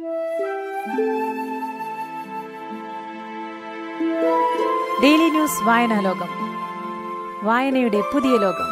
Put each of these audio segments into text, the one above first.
daily news വായനാലോകം വായനയുടെ പുതിയ ലോകം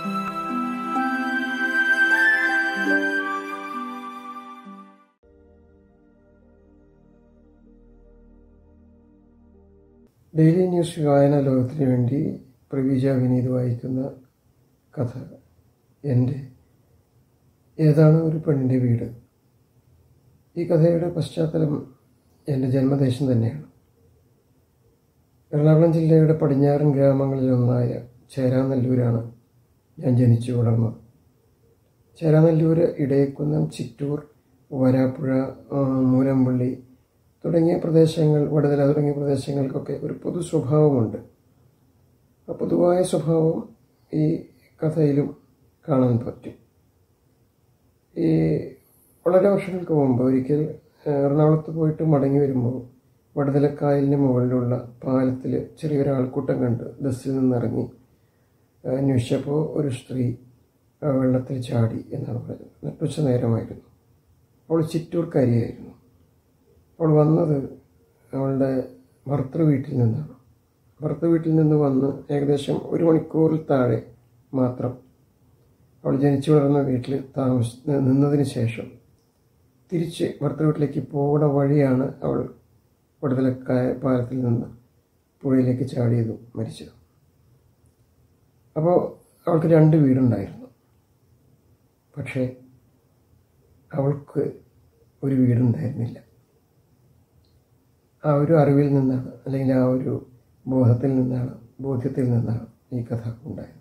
ഡെയിലി ന്യൂസ് വായനാ ലോകത്തിന് വേണ്ടി പ്രവീജ വിനീത് വായിക്കുന്ന കഥ എൻ്റെ ഏതാണ് ഒരു പെണ്ണിൻ്റെ വീട് ഈ കഥയുടെ പശ്ചാത്തലം എൻ്റെ ജന്മദേശം തന്നെയാണ് എറണാകുളം ജില്ലയുടെ പടിഞ്ഞാറൻ ഗ്രാമങ്ങളിലൊന്നായ ചേരാനെല്ലൂരാണ് ഞാൻ ജനിച്ചു വളർന്നത് ചേരാനെല്ലൂര് ഇടയക്കുന്നം ചിറ്റൂർ വരാപ്പുഴ ആ, മൂലമ്പള്ളി തുടങ്ങിയ പ്രദേശങ്ങൾ വടുതല തുടങ്ങിയ പ്രദേശങ്ങൾക്കൊക്കെ ഒരു പൊതു സ്വഭാവമുണ്ട് ആ പൊതുവായ സ്വഭാവം ഈ കഥയിലും കാണാൻ പറ്റും ഈ വളരെ വർഷങ്ങൾക്ക് മുമ്പ് ഒരിക്കൽ ഏഹ്, എറണാകുളത്ത് പോയിട്ട് മടങ്ങി വരുമ്പോൾ വടുതലക്കായലിന് മുകളിലുള്ള പാലത്തിൽ ചെറിയൊരു ആൾക്കൂട്ടം കണ്ട് ബസ്സിൽ നിന്നിറങ്ങി ഏഹ്, അന്വേഷിച്ചപ്പോൾ ഒരു സ്ത്രീ ആ, വെള്ളത്തിൽ ചാടി എന്നാണ് പറഞ്ഞത് നട്ടുച്ച നേരമായിരുന്നു അവൾ ചിറ്റൂർക്കാരിയായിരുന്നു അവൾ വന്നത് അവളുടെ ഭർത്തൃ വീട്ടിൽ നിന്നാണ് ഭർത്തൃ വീട്ടിൽ നിന്ന് വന്ന് ഏകദേശം ഒരു മണിക്കൂറിൽ താഴെ മാത്രം അവൾ ജനിച്ചു വളർന്ന വീട്ടിൽ താമസ നിന്നതിന് ശേഷം തിരിച്ച് ഭർത്തൃ വീട്ടിലേക്ക് പോകുന്ന വഴിയാണ് അവൾ വടുതലക്കായ പാലത്തിൽ നിന്ന് പുഴയിലേക്ക് ചാടിയതും മരിച്ചതും അപ്പോൾ അവൾക്ക് രണ്ട് വീടുണ്ടായിരുന്നു പക്ഷേ അവൾക്ക് ഒരു വീടുണ്ടായിരുന്നില്ല ആ ഒരു അറിവിൽ നിന്നാണ് അല്ലെങ്കിൽ ആ ഒരു ബോധത്തിൽ നിന്നാണ് ബോധ്യത്തിൽ നിന്നാണ് ഈ കഥ ഉണ്ടായത്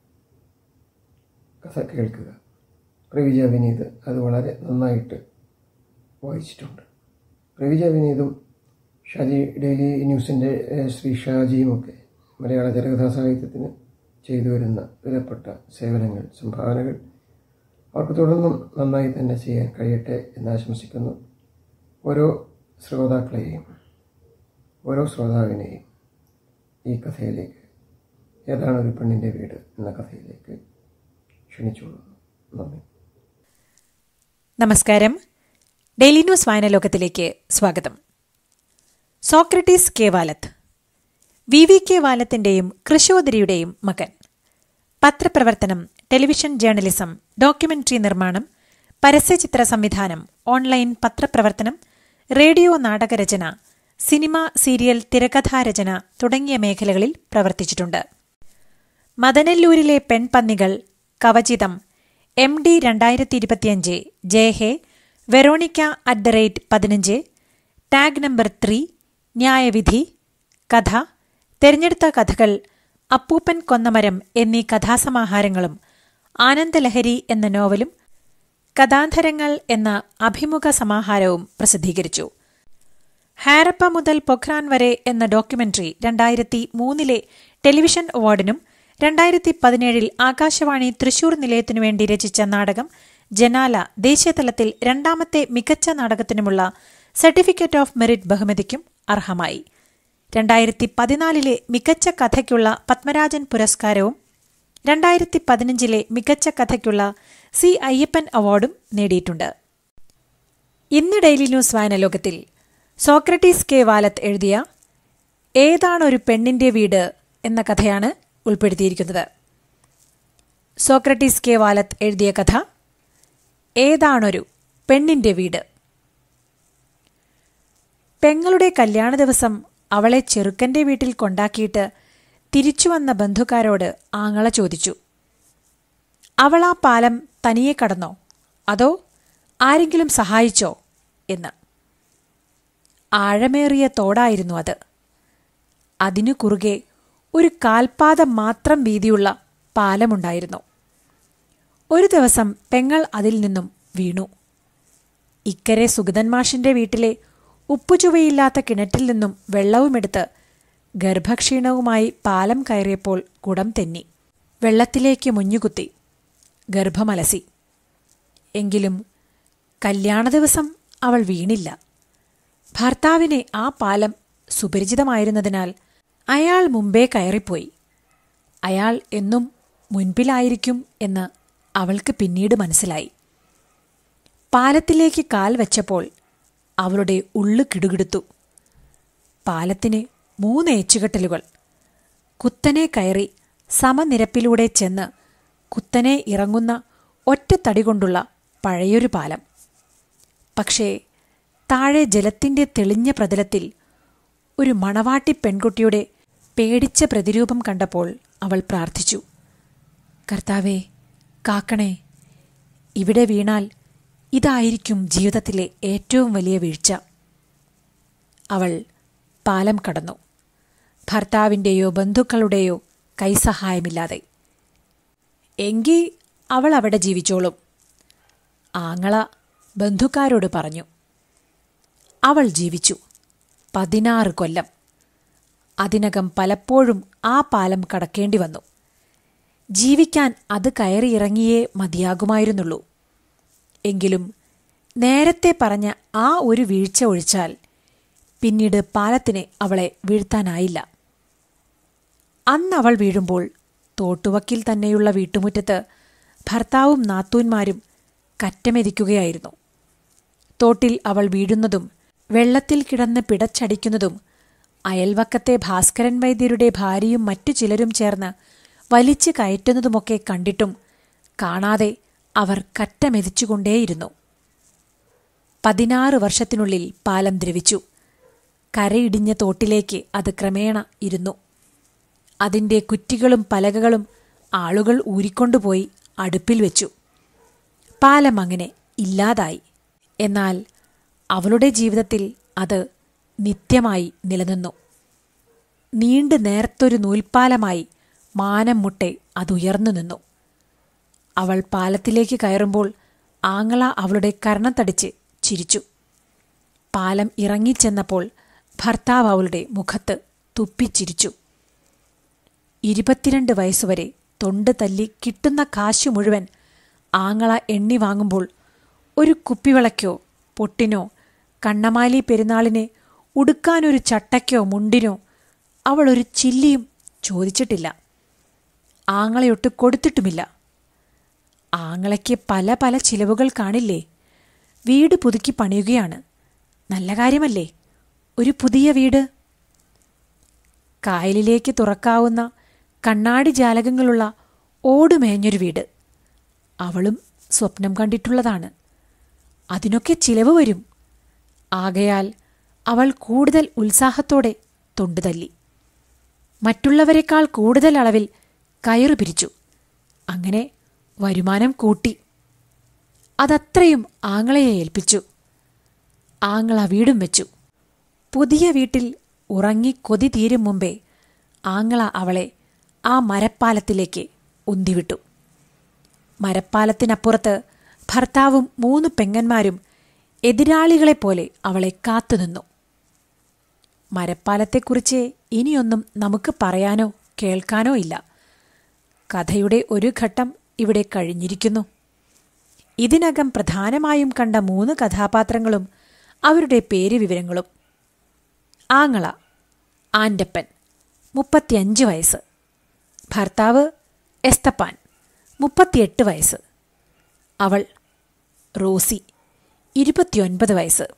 കഥ കേൾക്കുക പ്രവിജ വിനീത് അത് വളരെ നന്നായിട്ട് വായിച്ചിട്ടുണ്ട് പ്രവിജ വിനീതും ഷാജി ഡെയിലി ന്യൂസിൻ്റെ ഏഹ്, ശ്രീ ഷാജിയുമൊക്കെ മലയാള ചെറുകഥാ സാഹിത്യത്തിന് ചെയ്തു വരുന്ന വിലപ്പെട്ട സേവനങ്ങൾ സംഭാവനകൾ അവർക്ക് തുടർന്നും നന്നായി തന്നെ ചെയ്യാൻ കഴിയട്ടെ എന്ന് ആശംസിക്കുന്നു ഓരോ ശ്രോതാക്കളെയും ഓരോ ശ്രോതാവിനെയും ഈ കഥയിലേക്ക് ഏതാണ് ഒരു പെണ്ണിൻ്റെ വീട് എന്ന കഥയിലേക്ക് ക്ഷണിച്ചുകൊള്ളുന്നു നന്ദി നമസ്കാരം ഡെയിലി ന്യൂസ് വായനലോകത്തിലേക്ക് സ്വാഗതം Socrates K Valath V V K വാലത്തിന്റെയും കൃശോദരിയുടെയും മകൻ പത്രപ്രവർത്തനം ടെലിവിഷൻ ജേർണലിസം ഡോക്യുമെന്ററി നിർമ്മാണം പരസ്യചിത്ര സംവിധാനം ഓൺലൈൻ പത്രപ്രവർത്തനം റേഡിയോ നാടകരചന സിനിമ സീരിയൽ തിരക്കഥാരചന തുടങ്ങിയ മേഖലകളിൽ പ്രവർത്തിച്ചിട്ടുണ്ട് മദനല്ലൂരിലെ പെൺപന്നികൾ കവചിതം എം ഡി രണ്ടായിരത്തി ഇരുപത്തിയഞ്ച് Jayahe Veronica at the rate പതിനഞ്ച് ടാഗ് നമ്പർ ത്രീ ന്യായവിധി കഥ തെരഞ്ഞെടുത്ത കഥകൾ അപ്പൂപ്പൻ കൊന്നമരം എന്നീ കഥാസമാഹാരങ്ങളും ആനന്ദലഹരി എന്ന നോവലും കഥാന്തരങ്ങൾ എന്ന അഭിമുഖ സമാഹാരവും പ്രസിദ്ധീകരിച്ചു ഹാരപ്പ മുതൽ പൊഖ്രാൻ വരെ എന്ന ഡോക്യുമെന്ററി രണ്ടായിരത്തി മൂന്നിലെ ടെലിവിഷൻ അവാർഡിനും രണ്ടായിരത്തി പതിനേഴിൽ ആകാശവാണി തൃശൂർ നിലയത്തിനു വേണ്ടി രചിച്ച നാടകം ജനാല ദേശീയതലത്തിൽ രണ്ടാമത്തെ മികച്ച നാടകത്തിനുമുള്ള സർട്ടിഫിക്കറ്റ് ഓഫ് മെറിറ്റ് ബഹുമതിക്കും അർഹമായി രണ്ടായിരത്തി പതിനാലിലെ മികച്ച കഥയ്ക്കുള്ള പത്മരാജൻ പുരസ്കാരവും രണ്ടായിരത്തി പതിനഞ്ചിലെ മികച്ച കഥയ്ക്കുള്ള സി അയ്യപ്പൻ അവാർഡും നേടിയിട്ടുണ്ട് ഇന്ന് ഡെയിലി ന്യൂസ് വായനലോകത്തിൽ സോക്രട്ടീസ് കെ വാലത്ത് എഴുതിയ ഏതാണൊരു പെണ്ണിന്റെ വീട് എന്ന കഥയാണ് ഉൾപ്പെടുത്തിയിരിക്കുന്നത് സോക്രട്ടീസ് കെ വാലത്ത് എഴുതിയ കഥ ഏതാണൊരു പെണ്ണിന്റെ വീട് പെങ്ങളുടെ കല്യാണ ദിവസം അവളെ ചെറുക്കന്റെ വീട്ടിൽ കൊണ്ടാക്കിയിട്ട് തിരിച്ചുവന്ന ബന്ധുക്കാരോട് ആങ്ങള ചോദിച്ചു അവൾ ആ പാലം തനിയെ കടന്നോ അതോ ആരെങ്കിലും സഹായിച്ചോ എന്ന് ആഴമേറിയ തോടായിരുന്നു അത് അതിനു കുറുകെ ഒരു കാൽപാദം മാത്രം വീതിയുള്ള പാലമുണ്ടായിരുന്നു ഒരു ദിവസം പെങ്ങൾ അതിൽ നിന്നും വീണു ഇക്കരെ സുഗതൻ മാഷിന്റെ വീട്ടിലെ ഉപ്പുചുവയില്ലാത്ത കിണറ്റിൽ നിന്നും വെള്ളവുമെടുത്ത് ഗർഭക്ഷീണവുമായി പാലം കയറിയപ്പോൾ കുടം തെന്നി വെള്ളത്തിലേക്ക് മുഞ്ഞുകുത്തി ഗർഭമലസി എങ്കിലും കല്യാണ ദിവസം അവൾ വീണില്ല ഭർത്താവിനെ ആ പാലം സുപരിചിതമായിരുന്നതിനാൽ അയാൾ മുമ്പേ കയറിപ്പോയി അയാൾ എന്നും മുൻപിലായിരിക്കും എന്ന് അവൾക്ക് പിന്നീട് മനസ്സിലായി പാലത്തിലേക്ക് കാൽ വച്ചപ്പോൾ അവളുടെ ഉള്ളു കിടുകിടുത്തു പാലത്തിന് മൂന്ന് ഏച്ചുകെട്ടലുകൾ കുത്തനെ കയറി സമനിരപ്പിലൂടെ ചെന്ന് കുത്തനെ ഇറങ്ങുന്ന ഒറ്റ തടി കൊണ്ടുള്ള പഴയൊരു പാലം പക്ഷേ താഴെ ജലത്തിന്റെ തെളിഞ്ഞ പ്രതലത്തിൽ ഒരു മണവാട്ടി പെൺകുട്ടിയുടെ പേടിച്ച പ്രതിരൂപം കണ്ടപ്പോൾ അവൾ പ്രാർത്ഥിച്ചു കർത്താവേ കാക്കണേ ഇവിടെ വീണാൽ ഇതായിരിക്കും ജീവിതത്തിലെ ഏറ്റവും വലിയ വീഴ്ച അവൾ പാലം കടന്നു ഭർത്താവിൻ്റെയോ ബന്ധുക്കളുടെയോ കൈസഹായമില്ലാതെ എങ്കി അവൾ അവിടെ ജീവിച്ചോളും ആങ്ങള ബന്ധുക്കാരോട് പറഞ്ഞു അവൾ ജീവിച്ചു പതിനാറ് കൊല്ലം അതിനകം പലപ്പോഴും ആ പാലം കടക്കേണ്ടി വന്നു ജീവിക്കാൻ അത് കയറിയിറങ്ങിയേ മതിയാകുമായിരുന്നുള്ളൂ എങ്കിലും നേരത്തെ പറഞ്ഞ ആ ഒരു വീഴ്ച ഒഴിച്ചാൽ പിന്നീട് പാലത്തിന് അവളെ വീഴ്ത്താനായില്ല അന്ന് അവൾ വീഴുമ്പോൾ തോട്ടുവക്കിൽ തന്നെയുള്ള വീട്ടുമുറ്റത്ത് ഭർത്താവും നാത്തൂന്മാരും കറ്റമെതിക്കുകയായിരുന്നു തോട്ടിൽ അവൾ വീഴുന്നതും വെള്ളത്തിൽ കിടന്ന് പിടച്ചടിക്കുന്നതും അയൽവക്കത്തെ ഭാസ്കരൻ വൈദ്യരുടെ ഭാര്യയും മറ്റു ചിലരും ചേർന്ന് വലിച്ചു കയറ്റുന്നതുമൊക്കെ കണ്ടിട്ടും കാണാതെ അവർ കറ്റമെതിച്ചുകൊണ്ടേയിരുന്നു പതിനാറ് വർഷത്തിനുള്ളിൽ പാലം ദ്രവിച്ചു കരയിടിഞ്ഞ തോട്ടിലേക്ക് അത് ക്രമേണ ഇരുന്നു അതിന്റെ കുറ്റികളും പലകകളും ആളുകൾ ഊരിക്കൊണ്ടുപോയി അടുപ്പിൽ വെച്ചു പാലം അങ്ങനെ ഇല്ലാതായി എന്നാൽ അവളുടെ ജീവിതത്തിൽ അത് നിത്യമായി നിലനിന്നു നീണ്ടു നേർത്തൊരു നൂൽപ്പാലമായി മാനം മുട്ടെ അതുയർന്നു നിന്നു അവൾ പാലത്തിലേക്ക് കയറുമ്പോൾ ആങ്ങള അവളുടെ കർണത്തടിച്ച് ചിരിച്ചു പാലം ഇറങ്ങിച്ചെന്നപ്പോൾ ഭർത്താവ് അവളുടെ മുഖത്ത് തുപ്പിച്ചിരിച്ചു ഇരുപത്തിരണ്ട് വയസ്സുവരെ തൊണ്ട് തല്ലി കിട്ടുന്ന കാശു മുഴുവൻ ആങ്ങള എണ്ണി വാങ്ങുമ്പോൾ ഒരു കുപ്പിവിളക്കോ പൊട്ടിനോ കണ്ണമാലി പെരുന്നാളിന് ഉടുക്കാനൊരു ചട്ടയ്ക്കോ മുണ്ടിനോ അവൾ ഒരു ചില്ലിയും ചോദിച്ചിട്ടില്ല ആങ്ങളയൊട്ട് കൊടുത്തിട്ടുമില്ല ആങ്ങളയ്ക്ക് പല പല ചിലവുകൾ കാണില്ലേ വീട് പുതുക്കി പണിയുകയാണ് നല്ല കാര്യമല്ലേ ഒരു പുതിയ വീട് കായലിലേക്ക് തുറക്കാവുന്ന കണ്ണാടി ജാലകങ്ങളുള്ള ഓടുമേഞ്ഞൊരു വീട് അവളും സ്വപ്നം കണ്ടിട്ടുള്ളതാണ് അതിനൊക്കെ ചിലവ് വരും ആകയാൽ അവൾ കൂടുതൽ ഉത്സാഹത്തോടെ തൊണ്ടുതല്ലി മറ്റുള്ളവരെക്കാൾ കൂടുതൽ അളവിൽ കയറു പിരിച്ചു അങ്ങനെ വരുമാനം കൂട്ടി അതത്രയും ആങ്ങളയെ ഏൽപ്പിച്ചു ആങ്ങള വീടും വെച്ചു പുതിയ വീട്ടിൽ ഉറങ്ങി കൊതി തീരും മുമ്പേ ആങ്ങള അവളെ ആ മരപ്പാലത്തിലേക്ക് ഉന്തിവിട്ടു മരപ്പാലത്തിനപ്പുറത്ത് ഭർത്താവും മൂന്ന് പെങ്ങന്മാരും എതിരാളികളെപ്പോലെ അവളെ കാത്തുനിന്നു മരപ്പാലത്തെക്കുറിച്ച് ഇനിയൊന്നും നമുക്ക് പറയാനോ കേൾക്കാനോ ഇല്ല കഥയുടെ ഒരു ഘട്ടം ഇവിടെ കഴിഞ്ഞിരിക്കുന്നു ഇതിനകം പ്രധാനമായും കണ്ട മൂന്ന് കഥാപാത്രങ്ങളും അവരുടെ പേര് വിവരങ്ങളും ആങ്ങള ആൻഡപ്പൻ മുപ്പത്തിയഞ്ച് വയസ്സ് ഭർത്താവ് എസ്തപ്പാൻ മുപ്പത്തിയെട്ട് വയസ്സ് അവൾ റോസി ഇരുപത്തിയൊൻപത് വയസ്സ്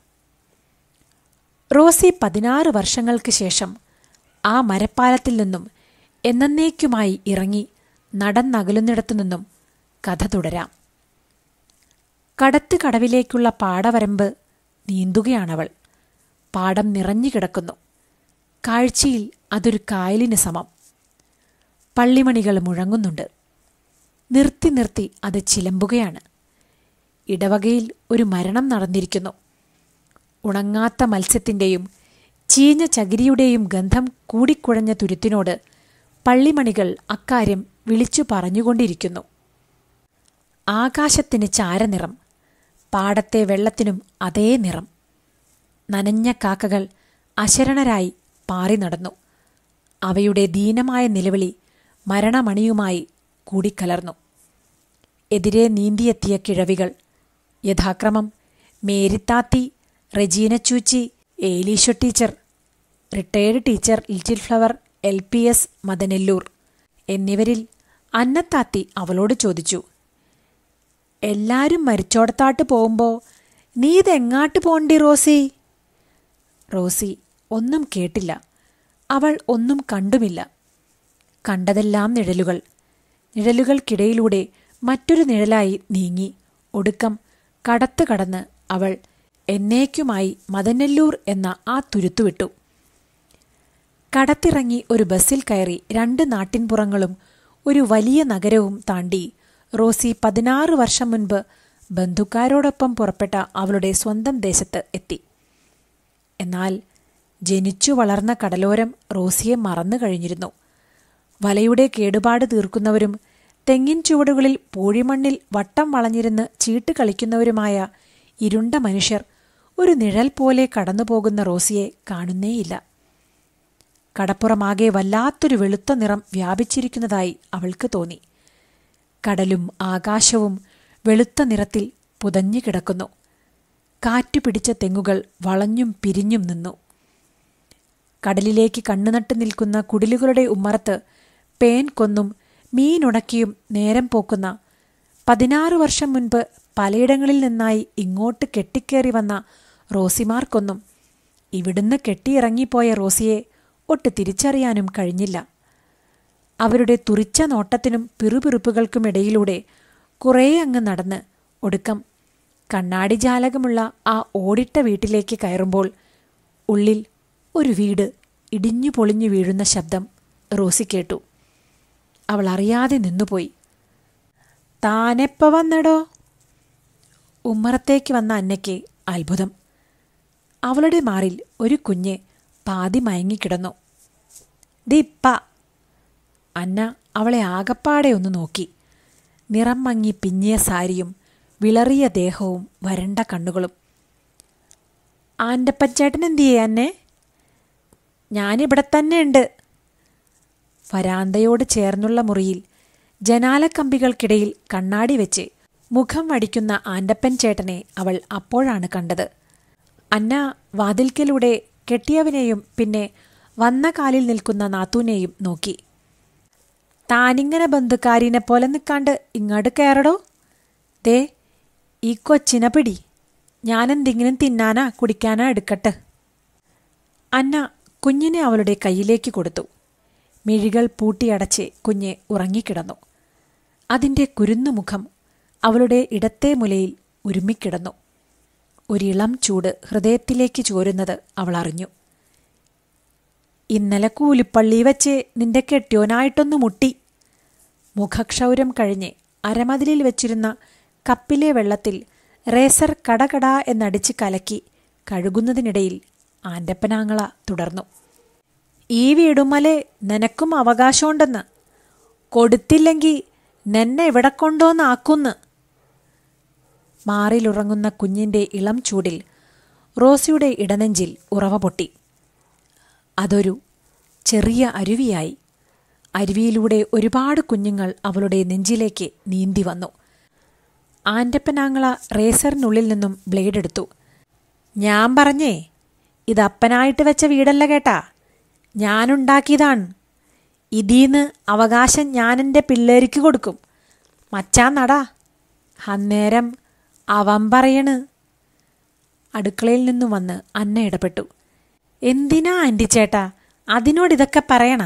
റോസി പതിനാറ് വർഷങ്ങൾക്ക് ശേഷം ആ മരപ്പാലത്തിൽ നിന്നും എന്നേക്കുമായി ഇറങ്ങി നടന്നകലുന്നിടത്തു നിന്നും കഥ തുടരാം കടത്ത് കടവിലേക്കുള്ള പാടവരമ്പ് നീന്തുകയാണവൾ പാടം നിറഞ്ഞു കിടക്കുന്നു കാഴ്ചയിൽ അതൊരു കായലിന് സമം പള്ളിമണികൾ മുഴങ്ങുന്നുണ്ട് നിർത്തി നിർത്തി അത് ചിലമ്പുകയാണ് ഇടവകയിൽ ഒരു മരണം നടന്നിരിക്കുന്നു ഉണങ്ങാത്ത മത്സ്യത്തിൻ്റെയും ചീഞ്ഞ ചകിരിയുടെയും ഗന്ധം കൂടിക്കുഴഞ്ഞ തുരുത്തിനോട് പള്ളിമണികൾ അക്കാര്യം വിളിച്ചു പറഞ്ഞുകൊണ്ടിരിക്കുന്നു ആകാശത്തിന് ചാരനിറം പാടത്തെ വെള്ളത്തിനും അതേ നിറം നനഞ്ഞ കാക്കകൾ അശരണരായി പാറി നടന്നു അവയുടെ ദീനമായ നിലവിളി മരണമണിയുമായി കൂടിക്കലർന്നു എതിരെ നീന്തിയെത്തിയ കിഴവികൾ യഥാക്രമം മേരിത്താത്തി റെജീന ചൂച്ചി Elisho teacher retired teacher Little Flower L P S Madanellur എന്നിവരിൽ അന്നത്താത്തി അവളോട് ചോദിച്ചു എല്ലാരും മരിച്ചോടത്താട്ട് പോകുമ്പോ നീ ഇതെങ്ങാട്ട് പോണ്ടി റോസി റോസി ഒന്നും കേട്ടില്ല അവൾ ഒന്നും കണ്ടുമില്ല കണ്ടതെല്ലാം നിഴലുകൾ നിഴലുകൾക്കിടയിലൂടെ മറ്റൊരു നിഴലായി നീങ്ങി ഒടുക്കം കടത്ത് കടന്ന് അവൾ എന്നേക്കുമായി മദനല്ലൂർ എന്ന ആ തുരുത്തുവിട്ടു കടത്തിറങ്ങി ഒരു ബസ്സിൽ കയറി രണ്ട് നാട്ടിൻപുറങ്ങളും ഒരു വലിയ നഗരവും താണ്ടി റോസി പതിനാറ് വർഷം മുൻപ് ബന്ധുക്കാരോടൊപ്പം പുറപ്പെട്ട അവളുടെ സ്വന്തം ദേശത്ത് എത്തി എന്നാൽ ജനിച്ചു വളർന്ന കടലോരം റോസിയെ മറന്നു കഴിഞ്ഞിരുന്നു വലയുടെ കേടുപാട് തീർക്കുന്നവരും തെങ്ങിൻ ചുവടുകളിൽ പൂഴിമണ്ണിൽ വട്ടം വളഞ്ഞിരുന്ന് ചീട്ട് കളിക്കുന്നവരുമായ ഇരുണ്ട മനുഷ്യർ ഒരു നിഴൽ പോലെ കടന്നുപോകുന്ന റോസിയെ കാണുന്നേയില്ല കടപ്പുറമാകെ വല്ലാത്തൊരു വെളുത്ത നിറം വ്യാപിച്ചിരിക്കുന്നതായി അവൾക്ക് തോന്നി കടലും ആകാശവും വെളുത്ത നിറത്തിൽ പുതഞ്ഞു കിടക്കുന്നു കാറ്റുപിടിച്ച തെങ്ങുകൾ വളഞ്ഞും പിരിഞ്ഞും നിന്നു കടലിലേക്ക് കണ്ണുനട്ട് നിൽക്കുന്ന കുടിലുകളുടെ ഉമ്മറത്ത് പേൻ കൊന്നും മീനുണക്കിയും നേരം പോക്കുന്ന പതിനാറ് വർഷം മുൻപ് പലയിടങ്ങളിൽ നിന്നായി ഇങ്ങോട്ട് കെട്ടിക്കേറി വന്ന റോസിമാർക്കൊന്നും ഇവിടുന്ന് കെട്ടിയിറങ്ങിപ്പോയ റോസിയെ ഒട്ട് തിരിച്ചറിയാനും കഴിഞ്ഞില്ല അവരുടെ തുറിച്ച നോട്ടത്തിനും പിറുപിറുപ്പുകൾക്കുമിടയിലൂടെ കുറേ അങ്ങ് നടന്ന് ഒടുക്കം കണ്ണാടി ജാലകമുള്ള ആ ഓടിട്ട വീട്ടിലേക്ക് കയറുമ്പോൾ ഉള്ളിൽ ഒരു വീട് ഇടിഞ്ഞു പൊളിഞ്ഞു വീഴുന്ന ശബ്ദം റോസി കേട്ടു അവൾ അറിയാതെ നിന്നുപോയി താനെപ്പ വന്നടോ ഉമ്മറത്തേക്ക് വന്ന അന്നയ്ക്ക് അത്ഭുതം അവളുടെ മാറിൽ ഒരു കുഞ്ഞ് പാതി മയങ്ങിക്കിടന്നു ദിപ്പ അന്ന അവളെ ആകപ്പാടെ ഒന്ന് നോക്കി നിറം മങ്ങി പിഞ്ഞിയ സാരിയും വിളറിയ ദേഹവും വരണ്ട കണ്ണുകളും ആൻ്റപ്പച്ചേട്ടൻ എന്തിയേ അന്നെ ഞാനിവിടെ തന്നെ ഉണ്ട് വരാന്തയോട് ചേർന്നുള്ള മുറിയിൽ ജനാലക്കമ്പികൾക്കിടയിൽ കണ്ണാടി വെച്ച് മുഖം വടിക്കുന്ന ആൻ്റപ്പൻ ചേട്ടനെ അവൾ അപ്പോഴാണ് കണ്ടത് അന്ന വാതിൽക്കലൂടെ കെട്ടിയവനെയും പിന്നെ വന്ന കാലിൽ നിൽക്കുന്ന നാത്തൂനെയും നോക്കി താനിങ്ങനെ ബന്ധുക്കാരിനെ പോലെ നിൽക്കാണ്ട് ഇങ്ങോട്ട് കയറടോ ദേ ഈ കൊച്ചിനെ പിടി ഞാനെന്തെങ്കിലും തിന്നാനാ കുടിക്കാനാ എടുക്കട്ടെ അന്ന കുഞ്ഞിനെ അവളുടെ കയ്യിലേക്ക് കൊടുത്തു മിഴികൾ പൂട്ടിയടച്ച് കുഞ്ഞ് ഉറങ്ങിക്കിടന്നു അതിൻ്റെ കുരുന്നു മുഖം അവളുടെ ഇടത്തെ മുലയിൽ ഉരുമ്മിക്കിടന്നു ഒരിളം ചൂട് ഹൃദയത്തിലേക്ക് ചോരുന്നത് അവൾ അറിഞ്ഞു ഇന്നലെ കൂലിപ്പള്ളി വെച്ച് നിന്റെ കെട്ടിയോനായിട്ടൊന്ന് മുട്ടി മുഖക്ഷൗരം കഴിഞ്ഞ് അരമതിലിൽ വെച്ചിരുന്ന കപ്പിലെ വെള്ളത്തിൽ റേസർ കടകട എന്നടിച്ച് കലക്കി കഴുകുന്നതിനിടയിൽ ആൻ്റപ്പനാങ്ങള തുടർന്നു ഈ വീടുമലെ നിനക്കും അവകാശമുണ്ടെന്ന് കൊടുത്തില്ലെങ്കിൽ നിന്നെ ഇവിടെ കൊണ്ടോന്നാക്കുന്ന് മാറിലുറങ്ങുന്ന കുഞ്ഞിന്റെ ഇളം ചൂടിൽ റോസിയുടെ ഇടനെഞ്ചിൽ ഉറവ പൊട്ടി അതൊരു ചെറിയ അരുവിയായി അരുവിയിലൂടെ ഒരുപാട് കുഞ്ഞുങ്ങൾ അവളുടെ നെഞ്ചിലേക്ക് നീന്തി വന്നു ആൻ്റപ്പനാങ്ങള റേസറിനുള്ളിൽ നിന്നും ബ്ലേഡ് എടുത്തു ഞാൻ പറഞ്ഞേ ഇത് അപ്പനായിട്ട് വെച്ച വീടല്ല കേട്ടാ ഞാനുണ്ടാക്കിയതാണ് ഇതീന്ന് അവകാശം ഞാനെൻ്റെ പിള്ളേർക്ക് കൊടുക്കും മച്ചാൻ നടാ അന്നേരം അവൻ പറയണ് അടുക്കളയിൽ നിന്നും വന്ന് അന്ന ഇടപെട്ടു എന്തിനാ ആൻറ്റി ചേട്ടാ അതിനോട് ഇതൊക്കെ പറയണ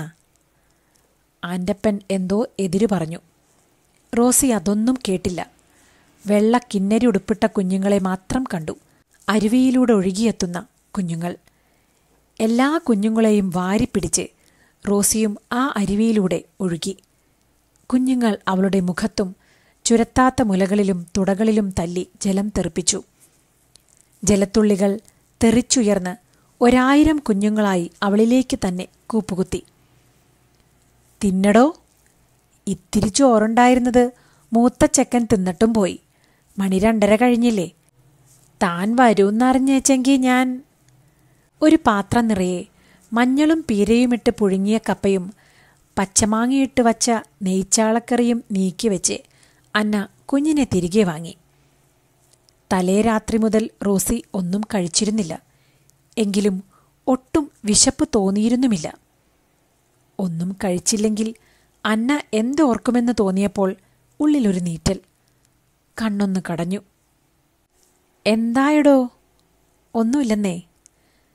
ആൻ്റപ്പൻ എന്തോ എതിരു പറഞ്ഞു റോസി അതൊന്നും കേട്ടില്ല വെള്ള കിന്നരി ഉടുപ്പിട്ട കുഞ്ഞുങ്ങളെ മാത്രം കണ്ടു അരുവിയിലൂടെ ഒഴുകിയെത്തുന്ന കുഞ്ഞുങ്ങൾ എല്ലാ കുഞ്ഞുങ്ങളെയും വാരിപ്പിടിച്ച് റോസിയും ആ അരുവിയിലൂടെ ഒഴുകി കുഞ്ഞുങ്ങൾ അവളുടെ മുഖത്തും ചുരത്താത്ത മുലകളിലും തുടകളിലും തല്ലി ജലം തെറിപ്പിച്ചു ജലത്തുള്ളികൾ തെറിച്ചുയർന്ന് ഒരായിരം കുഞ്ഞുങ്ങളായി അവളിലേക്ക് തന്നെ കൂപ്പുകുത്തി തിന്നടോ ഇത്തിരി ചോറുണ്ടായിരുന്നത് മൂത്ത ചെക്കൻ തിന്നിട്ടും പോയി മണി രണ്ടര കഴിഞ്ഞില്ലേ താൻ വരൂന്നറിഞ്ഞേച്ചെങ്കിൽ ഞാൻ ഒരു പാത്രം നിറയെ മഞ്ഞളും പീരയുമിട്ട് പുഴുങ്ങിയ കപ്പയും പച്ചമാങ്ങയിട്ട് വച്ച നെയ്ച്ചാളക്കറിയും നീക്കിവെച്ച് അന്ന കുഞ്ഞിനെ തിരികെ വാങ്ങി തലേ രാത്രി മുതൽ റോസി ഒന്നും കഴിച്ചിരുന്നില്ല എങ്കിലും ഒട്ടും വിശപ്പ് തോന്നിയിരുന്നുമില്ല ഒന്നും കഴിച്ചില്ലെങ്കിൽ അന്ന എന്തോർക്കുമെന്ന് തോന്നിയപ്പോൾ ഉള്ളിലൊരു നീറ്റൽ കണ്ണൊന്ന് കടഞ്ഞു എന്തായടോ ഒന്നുമില്ലെന്നേ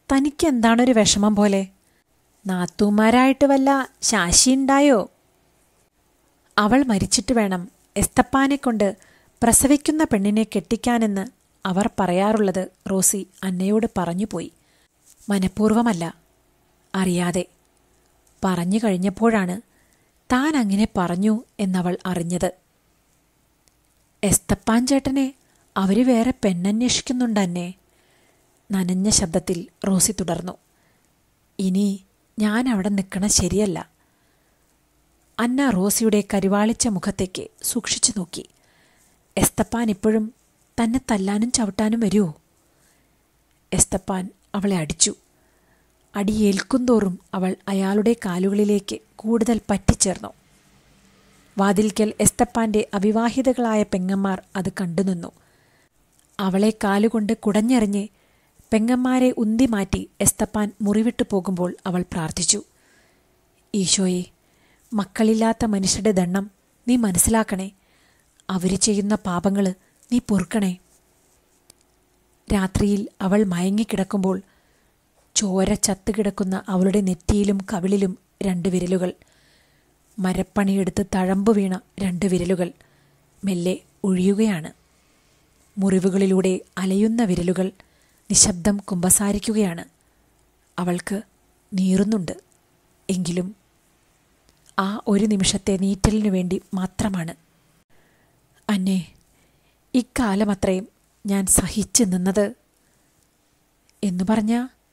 തനിക്ക് എന്താണൊരു വിഷമം പോലെ നാത്തൂമാരായിട്ട് വല്ല ശാശിയുണ്ടായോ അവൾ മരിച്ചിട്ട് വേണം എസ്തപ്പാനെ കൊണ്ട് പ്രസവിക്കുന്ന പെണ്ണിനെ കെട്ടിക്കാനെന്ന് അവർ പറയാറുള്ളത് റോസി അന്നയോട് പറഞ്ഞുപോയി മനഃപൂർവമല്ല അറിയാതെ പറഞ്ഞു കഴിഞ്ഞപ്പോഴാണ് താൻ അങ്ങനെ പറഞ്ഞു എന്നവൾ അറിഞ്ഞത് എസ്തപ്പാൻ ചേട്ടനെ അവര് വേറെ പെണ്ണന്വേഷിക്കുന്നുണ്ടെന്നെ നനഞ്ഞ ശബ്ദത്തിൽ റോസി തുടർന്നു ഇനി ഞാൻ അവിടെ നിൽക്കണ ശരിയല്ല അന്ന റോസിയുടെ കരിവാളിച്ച മുഖത്തേക്ക് സൂക്ഷിച്ചു നോക്കി എസ്തപ്പാൻ ഇപ്പോഴും തന്നെ തല്ലാനും ചവിട്ടാനും വരുമോ എസ്തപ്പാൻ അവളെ അടിച്ചു അടിയേൽക്കുന്തോറും അവൾ അയാളുടെ കാലുകളിലേക്ക് കൂടുതൽ പറ്റിച്ചേർന്നു വാതിൽക്കൽ എസ്തപ്പാന്റെ അവിവാഹിതകളായ പെങ്ങന്മാർ അത് കണ്ടുനിന്നു അവളെ കാലുകൊണ്ട് കുടഞ്ഞെറിഞ്ഞ് പെങ്ങന്മാരെ ഉന്തി മാറ്റി എസ്തപ്പാൻ മുറിവിട്ടു പോകുമ്പോൾ അവൾ പ്രാർത്ഥിച്ചു ഈശോയെ മക്കളില്ലാത്ത മനുഷ്യരുടെ ദണ്ണം നീ മനസ്സിലാക്കണേ അവര് ചെയ്യുന്ന പാപങ്ങള് നീ പൊറുക്കണേ രാത്രിയിൽ അവൾ മയങ്ങിക്കിടക്കുമ്പോൾ ചോര ചത്തുകിടക്കുന്ന അവളുടെ നെറ്റിയിലും കവിളിലും രണ്ട് വിരലുകൾ മരപ്പണിയെടുത്ത് തഴമ്പു വീണ രണ്ട് വിരലുകൾ മെല്ലെ ഒഴിയുകയാണ് മുറിവുകളിലൂടെ അലയുന്ന വിരലുകൾ നിശബ്ദം കുമ്പസാരിക്കുകയാണ് അവൾക്ക് നീറുന്നുണ്ട് എങ്കിലും ആ ഒരു നിമിഷത്തെ നീറ്റലിനു വേണ്ടി മാത്രമാണ് അന്നേ ഇക്കാലമത്രയും ഞാൻ സഹിച്ചു നിന്നത് എന്നു പറഞ്ഞ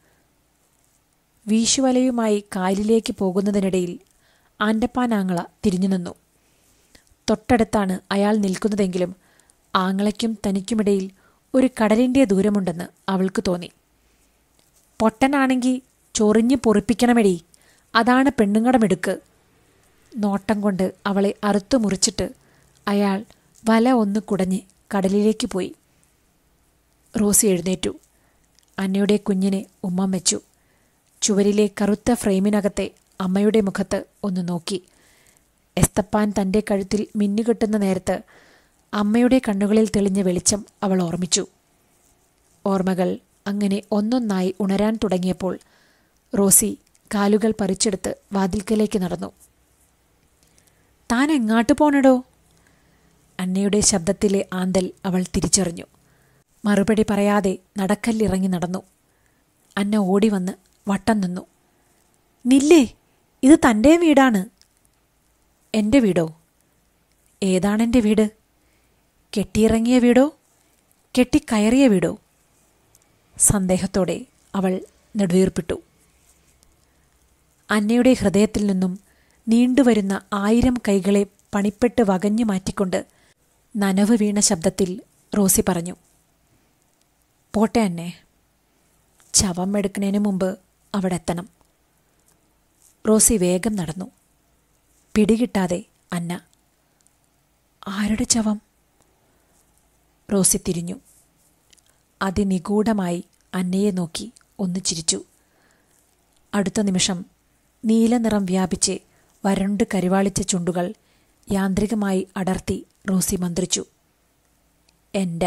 വീശുവലയുമായി കായലിലേക്ക് പോകുന്നതിനിടയിൽ ആൻ്റപ്പാനാങ്ങള തിരിഞ്ഞു നിന്നു തൊട്ടടുത്താണ് അയാൾ നിൽക്കുന്നതെങ്കിലും ആങ്ങളയ്ക്കും തനിക്കുമിടയിൽ ഒരു കടലിൻ്റെ ദൂരമുണ്ടെന്ന് അവൾക്ക് തോന്നി പൊട്ടനാണെങ്കിൽ ചൊറിഞ്ഞ് പൊറിപ്പിക്കണമെടി അതാണ് പെണ്ണുങ്ങടമെടുക്ക് നോട്ടം കൊണ്ട് അവളെ അറുത്തു മുറിച്ചിട്ട് അയാൾ വല ഒന്ന് കുടഞ്ഞ് കടലിലേക്ക് പോയി റോസി എഴുന്നേറ്റു അന്നയുടെ കുഞ്ഞിനെ ഉമ്മം വെച്ചു ചുവരിലെ കറുത്ത ഫ്രെയിമിനകത്തെ അമ്മയുടെ മുഖത്ത് ഒന്ന് നോക്കി എസ്തപ്പാൻ തൻ്റെ കഴുത്തിൽ മിന്നുകെട്ടുന്ന നേരത്ത് അമ്മയുടെ കണ്ണുകളിൽ തെളിഞ്ഞ വെളിച്ചം അവൾ ഓർമ്മിച്ചു ഓർമ്മകൾ അങ്ങനെ ഒന്നൊന്നായി ഉണരാൻ തുടങ്ങിയപ്പോൾ റോസി കാലുകൾ പറിച്ചെടുത്ത് വാതിൽക്കലേക്ക് നടന്നു താൻ എങ്ങാട്ട് പോണടോ അന്നയുടെ ശബ്ദത്തിലെ ആന്തൽ അവൾ തിരിച്ചറിഞ്ഞു മറുപടി പറയാതെ നടക്കല്ലിറങ്ങി നടന്നു അന്ന ഓടി വന്ന് വട്ടം നിന്നു നില്ലേ ഇത് തൻ്റെ വീടാണ് എൻ്റെ വീടോ ഏതാണെൻ്റെ വീട് കെട്ടിയിറങ്ങിയ വീടോ കെട്ടിക്കയറിയ വീടോ സന്ദേഹത്തോടെ അവൾ നെടുവീർപ്പിട്ടു അന്നയുടെ ഹൃദയത്തിൽ നിന്നും നീണ്ടുവരുന്ന ആയിരം കൈകളെ പണിപ്പെട്ട് വകഞ്ഞു മാറ്റിക്കൊണ്ട് നനവ് വീണ ശബ്ദത്തിൽ റോസി പറഞ്ഞു പോട്ടെ അന്നെ ശവം എടുക്കുന്നതിന് മുമ്പ് അവിടെ എത്തണം റോസി വേഗം നടന്നു പിടികിട്ടാതെ അന്ന ആരുടെ ശവം റോസി തിരിഞ്ഞു അതിനിഗൂഢമായി അന്നയെ നോക്കി ഒന്ന് ചിരിച്ചു അടുത്ത നിമിഷം നീലനിറം വ്യാപിച്ച് വരണ്ട് കരിവാളിച്ച ചുണ്ടുകൾ യാന്ത്രികമായി അടർത്തി റോസി മന്ത്രിച്ചു എൻ്റെ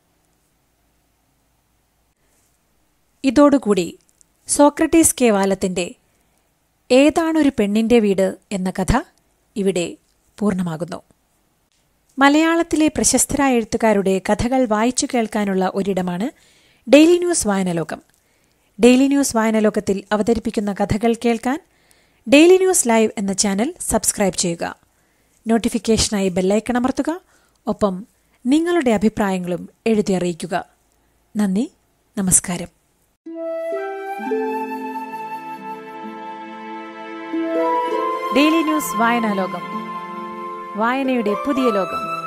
ഇതോടുകൂടി സോക്രട്ടീസ് കെ വാലത്തിൻ്റെ ഏതാണൊരു പെണ്ണിൻ്റെ വീട് എന്ന കഥ ഇവിടെ പൂർണ്ണമാകുന്നു മലയാളത്തിലെ പ്രശസ്തരായ എഴുത്തുകാരുടെ കഥകൾ വായിച്ചു കേൾക്കാനുള്ള ഒരിടമാണ് ഡെയിലി ന്യൂസ് വായനലോകം ഡെയിലി ന്യൂസ് വായനലോകത്തിൽ അവതരിപ്പിക്കുന്ന കഥകൾ കേൾക്കാൻ ഡെയിലി ന്യൂസ് ലൈവ് എന്ന ചാനൽ സബ്സ്ക്രൈബ് ചെയ്യുക നോട്ടിഫിക്കേഷനായി ബെല്ലൈക്കൺ അമർത്തുക ഒപ്പം നിങ്ങളുടെ അഭിപ്രായങ്ങളും എഴുതി അറിയിക്കുക നന്ദി നമസ്കാരം ഡെയിലി ന്യൂസ് വായനാലോകം വായനയുടെ പുതിയ ലോകം